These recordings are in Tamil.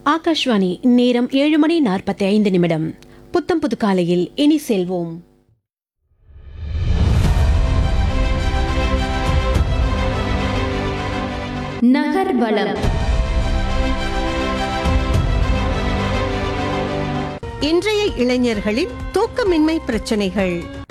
ஆகாஷ்வாணி நேரம் ஏழு மணி நாற்பத்தி ஐந்து நிமிடம் புத்தம் புது காலையில் இனி செல்வோம் நகர்வளம் இன்றைய இளைஞர்களின் தூக்கமின்மை பிரச்சனைகள்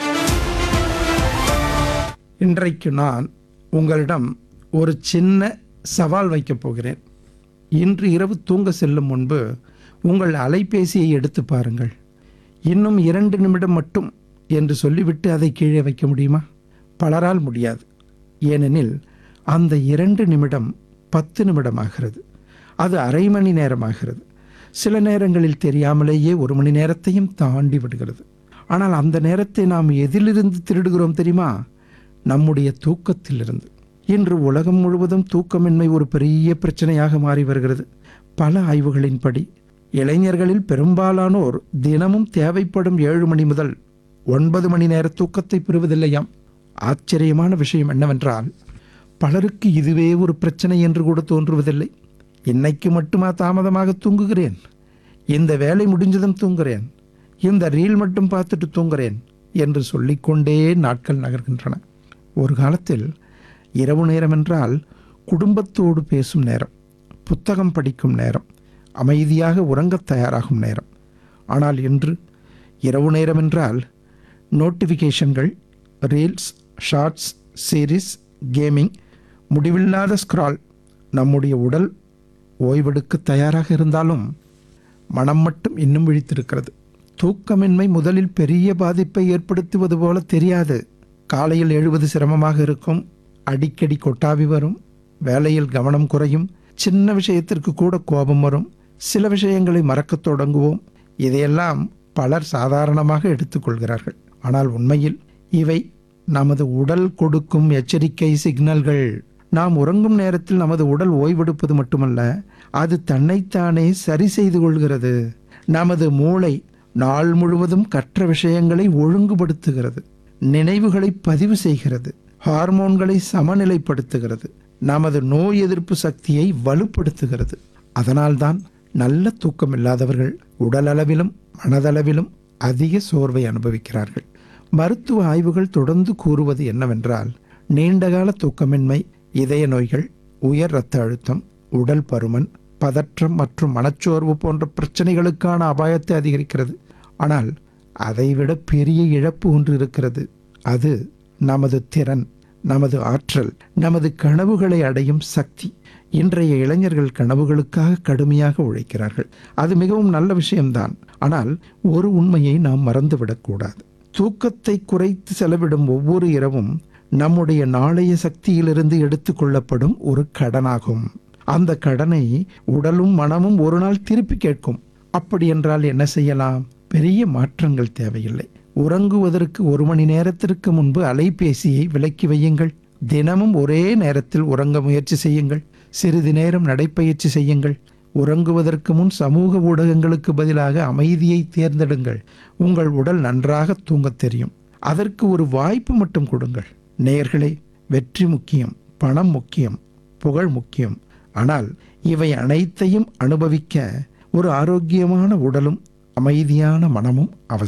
இன்றைக்கு நான் உங்களிடம் ஒரு சின்ன சவால் வைக்கப் போகிறேன் இன்று இரவு தூங்க செல்லும் முன்பு உங்கள் அலைபேசியை எடுத்து பாருங்கள் இன்னும் இரண்டு நிமிடம் மட்டும் என்று சொல்லிவிட்டு அதை கீழே வைக்க முடியுமா பலரால் முடியாது ஏனெனில் அந்த இரண்டு நிமிடம் பத்து நிமிடமாகிறது அது அரை மணி நேரமாகிறது சில நேரங்களில் தெரியாமலேயே ஒரு மணி நேரத்தையும் தாண்டி விடுகிறது ஆனால் அந்த நேரத்தை நாம் எதிலிருந்து திருடுகிறோம் தெரியுமா நம்முடைய தூக்கத்திலிருந்து இன்று உலகம் முழுவதும் தூக்கமின்மை ஒரு பெரிய பிரச்சனையாக மாறி வருகிறது பல ஆய்வுகளின்படி இளைஞர்களில் பெரும்பாலானோர் தினமும் தேவைப்படும் ஏழு மணி முதல் ஒன்பது மணி நேர தூக்கத்தை பெறுவதில்லையாம் ஆச்சரியமான விஷயம் என்னவென்றால் பலருக்கு இதுவே ஒரு பிரச்சனை என்று கூட தோன்றுவதில்லை இன்னைக்கு மட்டுமா தாமதமாக தூங்குகிறேன் இந்த வேலை முடிஞ்சதும் தூங்குகிறேன் இந்த ரீல் மட்டும் பார்த்துட்டு தூங்குகிறேன் என்று சொல்லிக்கொண்டே நாட்கள் நகர்கின்றன ஒரு காலத்தில் இரவு நேரம் என்றால் குடும்பத்தோடு பேசும் நேரம் புத்தகம் படிக்கும் நேரம் அமைதியாக உறங்கத் தயாராகும் நேரம் ஆனால் இன்று இரவு நேரம் என்றால் நோட்டிஃபிகேஷன்கள் ரீல்ஸ் ஷார்ட்ஸ் சீரிஸ் கேமிங் முடிவில்லாத ஸ்க்ரால் நம்முடைய உடல் ஓய்வெடுக்க தயாராக இருந்தாலும் மனம் மட்டும் இன்னும் விழித்திருக்கிறது தூக்கமின்மை முதலில் பெரிய பாதிப்பை ஏற்படுத்துவது போல தெரியாது காலையில் எழுவது சிரமமாக இருக்கும் அடிக்கடி கொட்டாவி வரும் வேலையில் கவனம் குறையும் சின்ன விஷயத்திற்கு கூட கோபம் வரும் சில விஷயங்களை மறக்கத் தொடங்குவோம் இதையெல்லாம் பலர் சாதாரணமாக எடுத்துக்கொள்கிறார்கள் ஆனால் உண்மையில் இவை நமது உடல் கொடுக்கும் எச்சரிக்கை சிக்னல்கள் நாம் உறங்கும் நேரத்தில் நமது உடல் ஓய்வெடுப்பது மட்டுமல்ல அது தன்னைத்தானே சரி செய்து கொள்கிறது நமது மூளை நாள் முழுவதும் கற்ற விஷயங்களை ஒழுங்குபடுத்துகிறது நினைவுகளை பதிவு செய்கிறது ஹார்மோன்களை சமநிலைப்படுத்துகிறது நமது நோய் எதிர்ப்பு சக்தியை வலுப்படுத்துகிறது அதனால்தான் நல்ல தூக்கம் இல்லாதவர்கள் உடலளவிலும் மனதளவிலும் அதிக சோர்வை அனுபவிக்கிறார்கள் மருத்துவ ஆய்வுகள் தொடர்ந்து கூறுவது என்னவென்றால் நீண்டகால தூக்கமின்மை இதய நோய்கள் உயர் இரத்த அழுத்தம் உடல் பருமன் பதற்றம் மற்றும் மனச்சோர்வு போன்ற பிரச்சனைகளுக்கான அபாயத்தை அதிகரிக்கிறது ஆனால் அதைவிட பெரிய இழப்பு ஒன்று இருக்கிறது அது நமது திறன் நமது ஆற்றல் நமது கனவுகளை அடையும் சக்தி இன்றைய இளைஞர்கள் கனவுகளுக்காக கடுமையாக உழைக்கிறார்கள் அது மிகவும் நல்ல விஷயம்தான் ஆனால் ஒரு உண்மையை நாம் மறந்துவிடக்கூடாது தூக்கத்தை குறைத்து செலவிடும் ஒவ்வொரு இரவும் நம்முடைய நாளைய சக்தியிலிருந்து எடுத்துக்கொள்ளப்படும் ஒரு கடனாகும் அந்த கடனை உடலும் மனமும் ஒரு நாள் திருப்பி கேட்கும் அப்படி என்றால் என்ன செய்யலாம் பெரிய மாற்றங்கள் தேவையில்லை உறங்குவதற்கு ஒரு மணி நேரத்திற்கு முன்பு அலைபேசியை விலக்கி வையுங்கள் தினமும் ஒரே நேரத்தில் உறங்க முயற்சி செய்யுங்கள் சிறிது நேரம் நடைப்பயிற்சி செய்யுங்கள் உறங்குவதற்கு முன் சமூக ஊடகங்களுக்கு பதிலாக அமைதியை தேர்ந்தெடுங்கள் உங்கள் உடல் நன்றாக தூங்கத் தெரியும் அதற்கு ஒரு வாய்ப்பு மட்டும் கொடுங்கள் நேயர்களே வெற்றி முக்கியம் பணம் முக்கியம் புகழ் முக்கியம் ஆனால் இவை அனைத்தையும் அனுபவிக்க ஒரு ஆரோக்கியமான உடலும் அமைதியான மனமும் அவசியம்